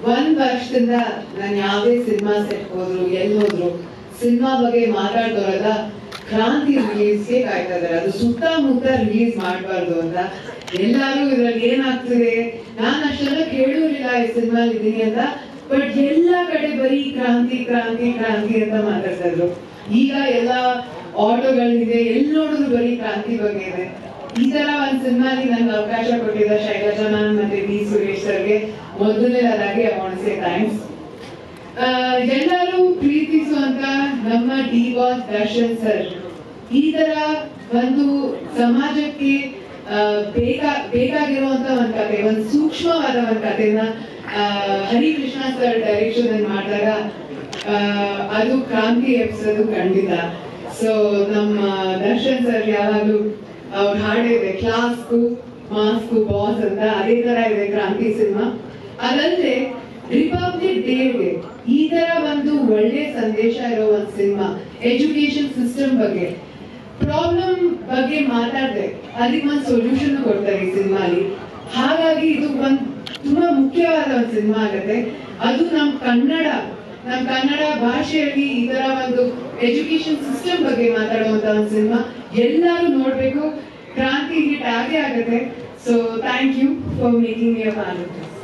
ಒಂದ್ ವರ್ಷದಿಂದ ನಾನು ಯಾವುದೇ ಸಿನಿಮಾ ಸೆಟ್ ಹೋದ್ರು ಎಲ್ಲಿ ಹೋದ್ರು ಸಿನಿಮಾ ಬಗ್ಗೆ ಮಾತಾಡ್ದವ್ರೆಲ್ಲ ಕ್ರಾಂತಿ ರಿಲೀಸ್ಗೆ ಕಾಯ್ತಾ ಇದಾರೆ ಅದು ಸುತ್ತಮುತ್ತ ರಿಲೀಸ್ ಮಾಡಬಾರ್ದು ಅಂತ ಎಲ್ಲಾರು ಇದ್ರಲ್ಲಿ ಏನಾಗ್ತಿದೆ ನಾನು ಅಷ್ಟೆಲ್ಲ ಕೇಳಿರ್ಲಿಲ್ಲ ಈ ಸಿನಿಮಾ ಇದೀನಿ ಅಂತ ಬಟ್ ಎಲ್ಲಾ ಕಡೆ ಬರೀ ಕ್ರಾಂತಿ ಕ್ರಾಂತಿ ಕ್ರಾಂತಿ ಅಂತ ಮಾತಾಡ್ತಾ ಇದ್ರು ಈಗ ಎಲ್ಲ ಆಟೋಗಳಿದೆ ಎಲ್ಲಿ ನೋಡಿದ್ರು ಬರೀ ಕ್ರಾಂತಿ ಬಗ್ಗೆ ಇದೆ ಈ ತರ ಒಂದ್ ಸಿನಿಮಾಲಿ ನಂಗೆ ಅವಕಾಶ ಕೊಟ್ಟಿದ್ದ ಶೈಲಜಾ ಮ್ಯಾಮ್ ಮತ್ತೆ ಡಿ ಸುರೇಶ್ ಸರ್ಗೆ ಮೊದಲನೇದಾಗಿ ಐ ವಾಂಟ್ ಸೇ ಥ್ಯಾಂಕ್ಸ್ ಎಲ್ಲರೂ ಪ್ರೀತಿಸುವಂತ ನಮ್ಮ ಡಿ ಬಾಸ್ ದರ್ಶನ್ ಸರ್ ಈ ತರ ಒಂದು ಸಮಾಜಕ್ಕೆ ಆ, ಬೇಕಾ ಬೇಕಾಗಿರುವಂತ ಒಂದ್ ಕತೆ ಒಂದ್ ಸೂಕ್ಷ್ಮವಾದ ಒಂದ್ ಕಥೆನ ಆ, ಹರಿಕೃಷ್ಣ ಸರ್ ಡೈರೆಕ್ಷನ್ ಅಲ್ಲಿ ಮಾಡಿದಾಗ ಆ, ಅದು ಕ್ರಾಂತಿ ಎಪ್ಸೋದು ಖಂಡಿತ ಸೊ ನಮ್ಮ ದರ್ಶನ್ ಸರ್ ಯಾವಾಗ್ಲೂ ಅವ್ರ ಹಾಡಿದೆ ಕ್ಲಾಸ್ಕು ಮಾಸ್ಕು ಬಾಸ್ ಅಂತ ಅದೇ ತರ ಇದೆ ಕ್ರಾಂತಿ ಸಿನಿಮಾ ಅದಲ್ಲದೆ ರಿಪಬ್ಲಿಕ್ ಡೇಗೆ ಈ ತರ ಒಂದು ಒಳ್ಳೆ ಸಂದೇಶ ಇರೋ ಒಂದು ಸಿನಿಮಾ ಎಜುಕೇಶನ್ ಸಿಸ್ಟಮ್ ಬಗ್ಗೆ ಪ್ರಾಬ್ಲಮ್ ಬಗ್ಗೆ ಮಾತಾಡ್ದೆ ಅದಕ್ಕೆ ಒಂದು ಸೊಲ್ಯೂಷನ್ ಕೊಡ್ತಾರೆ ಈ ಸಿನಿಮಾಲಿ ಹಾಗಾಗಿ ಇದು ಒಂದ್ ತುಂಬಾ ಮುಖ್ಯವಾದ ಒಂದು ಸಿನಿಮಾ ಆಗುತ್ತೆ ಅದು ನಮ್ ಕನ್ನಡ ನಮ್ ಕನ್ನಡ ಭಾಷೆಯಲ್ಲಿ ಈ ತರ ಒಂದು ಎಜುಕೇಶನ್ ಸಿಸ್ಟಮ್ ಬಗ್ಗೆ ಮಾತಾಡುವಂತ ಒಂದು ಸಿನಿಮಾ ಎಲ್ಲರೂ ನೋಡ್ಬೇಕು ಕ್ರಾಂತಿ ಹಿಟ್ ಆಗೇ ಆಗುತ್ತೆ so thank you for making your fan